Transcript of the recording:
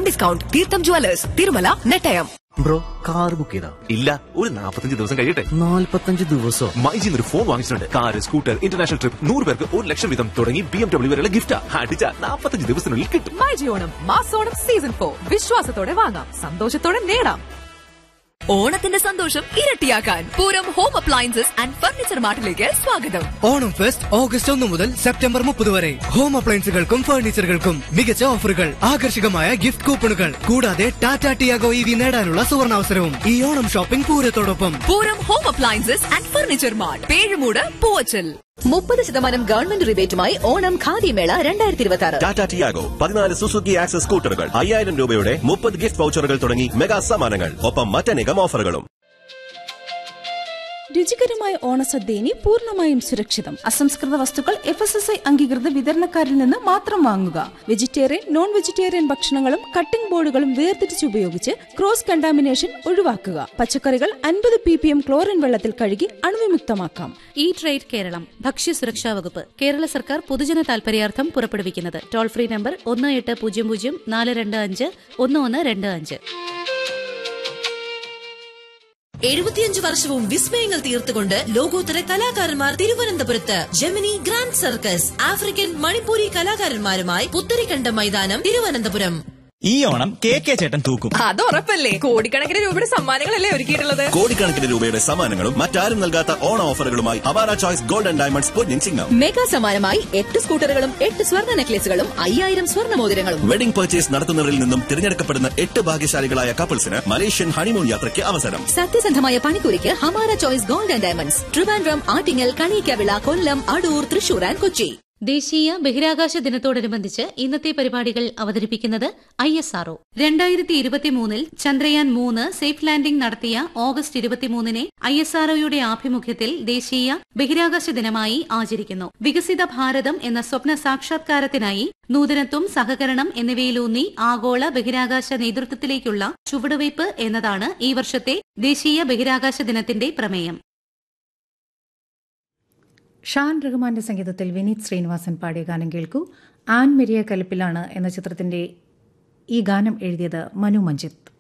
discount Theertham jewellers Thirumala Nettayam bro car book ചെയ്താ ഇല്ല ഒരു നാൽപ്പത്തഞ്ച് ദിവസം കഴിയട്ടെ നാല്പത്തഞ്ച് ദിവസോ മൈജിന്ന് ഒരു ഫോൺ വാങ്ങിച്ചിട്ടുണ്ട് കാർ സ്കൂട്ടർ ഇന്റർനാഷണൽ ട്രിപ്പ് നൂറ് പേർക്ക് ഒരു ലക്ഷം വീതം തുടങ്ങി ബി എം ഡബ്ല്യൂ വരെയുള്ള ഗിഫ്റ്റ് അടിച്ച നാൽപ്പത്തഞ്ച് ദിവസത്തിനുള്ളിൽ കിട്ടും മൈജിയോണം മാസോണം സീസൺ ഫോർ വിശ്വാസത്തോടെ വാങ്ങാം സന്തോഷത്തോടെ നേടാം ഓണത്തിന്റെ സന്തോഷം ഇരട്ടിയാക്കാൻ Pooram home appliances and furniture മാർട്ടിലേക്ക് സ്വാഗതം ഓണം ഫെസ്റ്റ് ഓഗസ്റ്റ് ഒന്ന് മുതൽ സെപ്റ്റംബർ മുപ്പത് വരെ ഹോം അപ്ലയൻസുകൾക്കും ഫർണിച്ചറുകൾക്കും മികച്ച ഓഫറുകൾ ആകർഷകമായ ഗിഫ്റ്റ് കൂപ്പണുകൾ കൂടാതെ ടാറ്റ ടിയാഗോ ഇ വി നേടാനുള്ള സുവർണാവസരവും ഈ ഓണം ഷോപ്പിംഗ് പൂരത്തോടൊപ്പം Pooram home appliances and furniture mart Pezhumoodu Poovachal മുപ്പത് ശതമാനം ഗവൺമെന്റ് റിബേറ്റുമായി ഓണം ഖാദി മേള രണ്ടായിരത്തി ഇരുപത്തി ആറ് ടാറ്റ ടിയാഗോ പതിനാല് സുസുക്കി ആക്സസ് സ്കൂട്ടറുകൾ അയ്യായിരം രൂപയുടെ മുപ്പത് ഗിഫ്റ്റ് വൗച്ചറുകൾ തുടങ്ങി മെഗാ സമ്മാനങ്ങൾ ഒപ്പം മറ്റനേകം ഓഫറുകളും രുചികരമായ ഓണസദ്യ ഇനി പൂർണ്ണമായും സുരക്ഷിതം അസംസ്കൃത വസ്തുക്കൾ എഫ് എസ് എസ് ഐ അംഗീകൃത വിതരണക്കാരിൽ നിന്ന് മാത്രം വാങ്ങുക വെജിറ്റേറിയൻ നോൺ വെജിറ്റേറിയൻ ഭക്ഷണങ്ങളും കട്ടിംഗ് ബോർഡുകളും വേർതിരിച്ച് ഉപയോഗിച്ച് ക്രോസ് കണ്ടാമിനേഷൻ ഒഴിവാക്കുക പച്ചക്കറികൾ അൻപത് പി പി എം ക്ലോറിൻ വെള്ളത്തിൽ കഴുകി അണുവിമുക്തമാക്കാം ഈ ട്രേഡ് കേരളം ഭക്ഷ്യസുരക്ഷാ വകുപ്പ് കേരള സർക്കാർ പൊതുജന താൽപര്യാർത്ഥം പുറപ്പെടുവിക്കുന്നത് ടോൾ ഫ്രീ നമ്പർ ഒന്ന് എട്ട് പൂജ്യം പൂജ്യം നാല് രണ്ട് അഞ്ച് ഒന്ന് ഒന്ന് രണ്ട് അഞ്ച് എഴുപത്തിയഞ്ച് വർഷവും വിസ്മയങ്ങൾ തീർത്തുകൊണ്ട് ലോകോത്തര കലാകാരന്മാർ തിരുവനന്തപുരത്ത് Gemini grand circus African Manipuri കലാകാരന്മാരുമായി പുത്തരിക്കണ്ട മൈതാനം തിരുവനന്തപുരം ഈ ഓണം കെ കെ ചേട്ടൻ തൂക്കും അത് ഉറപ്പല്ലേ കോടിക്കണക്കിന് രൂപയുടെ സമ്മാനങ്ങളല്ലേ ഒരുക്കിയിട്ടുള്ളത് കോടിക്കണക്കിന് രൂപയുടെ സമ്മാനങ്ങളും മറ്റാരും നൽകാത്ത ഓണ ഓഫറുകളുമായി അവാര ചോയ്സ് ഗോൾഡൻ ഡയമണ്ട്സ് പൊന്നിൻ ചിങ്ങം മെഗാ സമ്മാനമായി എട്ട് സ്കൂട്ടറുകളും എട്ട് സ്വർണ്ണ നെക്ലേസുകളും അയ്യായിരം സ്വർണ്ണ മോതിരങ്ങളും വെഡിംഗ് പർച്ചേസ് നടത്തുന്നവരിൽ നിന്നും തിരഞ്ഞെടുക്കപ്പെടുന്ന എട്ട് ഭാഗ്യശാലികളായ കപ്പിൾസിന് മലേഷ്യൻ ഹണിമൂൺ യാത്രയ്ക്ക് അവസരം സത്യസന്ധമായ പണിക്കൂലിക്ക് Hamara choice gold and diamonds Trivandrum Attingal Kaniyikkavila Kollam Adoor Thrissur and Kochi ദേശീയ ബഹിരാകാശ ദിനത്തോടനുബന്ധിച്ച് ഇന്നത്തെ പരിപാടികൾ അവതരിപ്പിക്കുന്നത് ഐ എസ് ആർഒ രണ്ടായിരത്തി ഇരുപത്തിമൂന്നിൽ ചന്ദ്രയാൻ മൂന്ന് സേഫ് ലാൻഡിംഗ് നടത്തിയ ഓഗസ്റ്റ് ഇരുപത്തിമൂന്നിനെ ഐ എസ് ആർഒയുടെ ആഭിമുഖ്യത്തിൽ ദേശീയ ബഹിരാകാശ ദിനമായി ആചരിക്കുന്നു വികസിത ഭാരതം എന്ന സ്വപ്ന സാക്ഷാത്കാരത്തിനായി നൂതനത്വം സഹകരണം എന്നിവയിലൂന്നി ആഗോള ബഹിരാകാശ നേതൃത്വത്തിലേക്കുള്ള ചുവടുവയ്പ് എന്നതാണ് ഈ വർഷത്തെ ദേശീയ ബഹിരാകാശ ദിനത്തിന്റെ പ്രമേയം ഷാൻ റഹ്മാന്റെ സംഗീതത്തിൽ വിനീത് ശ്രീനിവാസൻ പാടിയ ഗാനം കേൾക്കൂ ആൻ മെരിയ കലിപ്പിലാണ് എന്ന ചിത്രത്തിന്റെ ഈ ഗാനം എഴുതിയത് മനു മഞ്ജിത്ത്